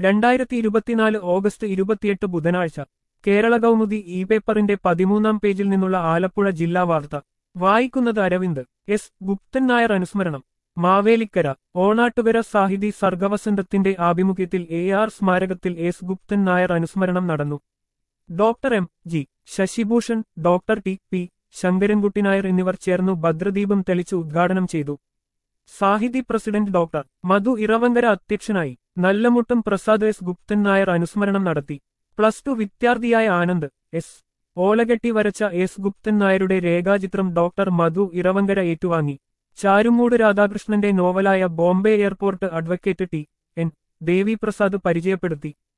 രണ്ടായിരത്തി ഇരുപത്തിനാല് ഓഗസ്റ്റ് ഇരുപത്തിയെട്ട് ബുധനാഴ്ച കേരള കൗമുദി ഇ പേപ്പറിന്റെ പതിമൂന്നാം പേജിൽ നിന്നുള്ള ആലപ്പുഴ ജില്ലാ വാർത്ത വായിക്കുന്നത് അരവിന്ദ് എസ് ഗുപ്തൻ നായർ അനുസ്മരണം മാവേലിക്കര ഓണാട്ടുകര സാഹിതി സർഗവസന്തത്തിന്റെ ആഭിമുഖ്യത്തിൽ എ ആർ സ്മാരകത്തിൽ എസ് ഗുപ്തൻ നായർ അനുസ്മരണം നടന്നു doctor M G Sasibhushan doctor T P Sankarankutty Nair എന്നിവർ ചേർന്നു ഭദ്രദീപം തെളിച്ച് ഉദ്ഘാടനം ചെയ്തു സാഹിതി പ്രസിഡന്റ് ഡോക്ടർ മധു ഇറവങ്കര അധ്യക്ഷനായി നല്ലമുട്ടം പ്രസാദ് എസ് ഗുപ്തൻ നായർ അനുസ്മരണം നടത്തി പ്ലസ് ടു വിദ്യാർത്ഥിയായ ആനന്ദ് എസ് ഓലകെട്ടി വരച്ച എസ് ഗുപ്തൻ നായരുടെ രേഖാചിത്രം ഡോക്ടർ മധു ഇറവങ്കര ഏറ്റുവാങ്ങി ചാരുമൂട് രാധാകൃഷ്ണന്റെ നോവലായ Bombay airport advocate T N Deviprasad പരിചയപ്പെടുത്തി